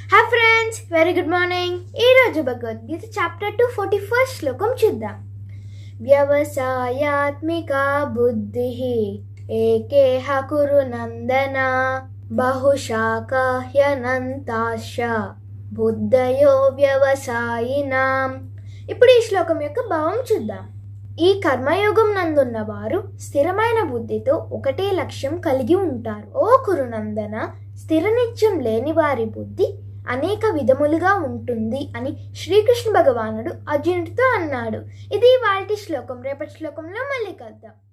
hi friends very good morning ఈరోజు Bhagavad Gita chapter two forty first శ్లోకం చూద్దాం వ్యవసాయాత్మిక బుద్ధి ఏకేహ కురు నందన బహుశాఖహ్యనంతాశ బుద్ధయో వ్యవసాయినాం ఇప్పుడు ఈ శ్లోకం యొక్క భావం చూద్దాం ఈ కర్మయోగం నందున్న వారు స్థిరమైన బుద్ధితో ఒకటే లక్ష్యం కలిగి ఉంటారు ఓ కురునందన స్థిర నిత్యం లేని వారి బుద్ధి అనేక విధములుగా ఉంటుంది అని శ్రీకృష్ణ భగవానుడు అర్జునుడితో అన్నాడు ఇది వాటి శ్లోకం రేపటి శ్లోకంలో మళ్ళీ కలుద్దాం